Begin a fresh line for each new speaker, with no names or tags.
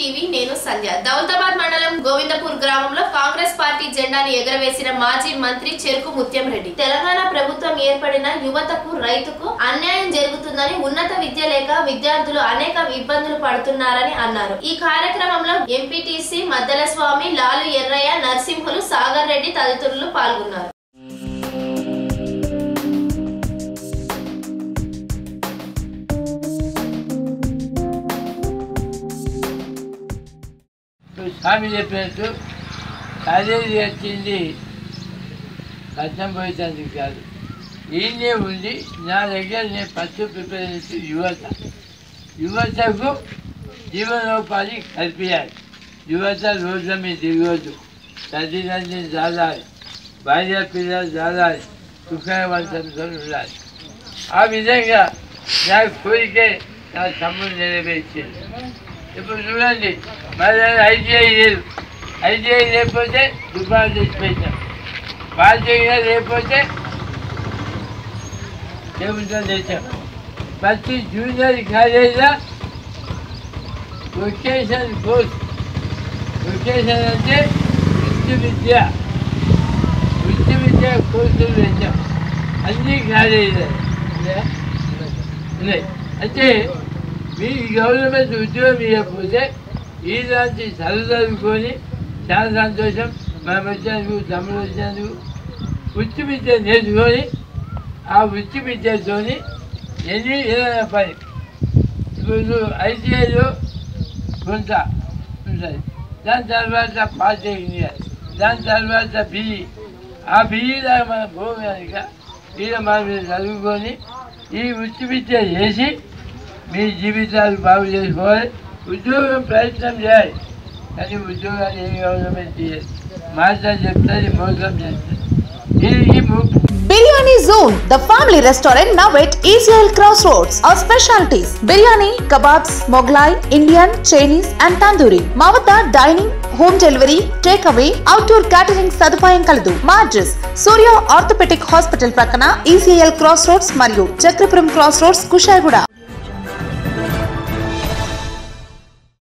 TV నేను సంధ్య దౌలతాబాద్ మండలం గోవిందపూర్ గ్రామంలో కాంగ్రెస్ పార్టీ జెండాను ఎగరవేసిన మాజీ మంత్రి చెరుకు ముత్యం రెడ్డి తెలంగాణ ప్రభుత్వం ఏర్పడిన యువతకు రైతుకు అన్యాయం జరుగుతుందని ఉన్నత విద్య లేక విద్యార్థులు అనేక ఇబ్బందులు పడుతున్నారని అన్నారు ఈ కార్యక్రమంలో ఎంపీటీసీ మద్దల స్వామి లాలు ఎర్రయ్య నరసింహులు సాగర్ రెడ్డి తదితరులు పాల్గొన్నారు
ఇప్పుడు స్వామి చెప్పినట్టు కాలేజీ వచ్చింది కష్టం పోయేందుకు కాదు ఈయనే ఉండి నా దగ్గర నేను ఫస్ట్ ప్రిపేర్ చేసి యువత యువతకు జీవనోపాధి కల్పించాలి యువత రోజు మీద తిరగొద్దు తల్లిదండ్రులు చాలాలి భార్య పిల్లలు చాలాలి సుఖవంతంతో ఉండాలి ఆ విధంగా నా కోరికే నా తమ్ముడు నెరవేర్చింది ఇప్పుడు చూడండి మరి ఐటీఐ లేదు ఐటీఐ లేకపోతే దుకాణం తెచ్చిపెట్టాం బాధ్యత లేకపోతే దేవుడితో తెచ్చాం ప్రతి జూనియర్ కాలేజీలో వొకేషన్ కోర్స్ వొకేషన్ అంటే వృత్తి విద్య వృత్తి విద్య కోర్సులు తెచ్చాం అన్ని కాలేజీలు ఉన్నాయా? ఉన్నాయి అంటే మీ గవర్నమెంట్ ఉద్యోగం ఇవ్వకపోతే ఇలాంటి చదువు చదువుకొని చాలా సంతోషం మనం వచ్చినందుకు తమ్ముడు వచ్చినందుకు వృత్తి విద్య నేర్చుకొని ఆ వృత్తి విద్యతో ఎన్ని ఏదైనా పని ఇప్పుడు ఐటీఐలో కొంత ఉంటుంది దాని తర్వాత పాలిటెక్నిక్ దాని తర్వాత బిఈ ఆ బిఈలో మనం పోగలిక ఈడ మనం చదువుకొని ఈ వృత్తి విద్య చేసి మీ జీవితాలు బాగు చేసుకోవాలి ఉద్యోగం ప్రయత్నం చేయాలి కానీ ఉద్యోగాలు ఏ గవర్నమెంట్ చేయాలి మాట చెప్తుంది మోసం చేస్తుంది ఇది ఈ ము-
biryani zone the family restaurant now at ECL cross roads our specialities biryani kebabs Mughlai Indian Chinese and tandoori మా వద్ద dining home delivery take away outdoor catering సదుపాయం కలదు మా అడ్రస్ సూర్య ఆర్థోపెటిక్ హాస్పిటల్ ప్రక్కన ఈసీఎల్ క్రాస్ రోడ్స్ మరియు చక్రపురం క్రాస్ రోడ్స్ కుషాయిగూడ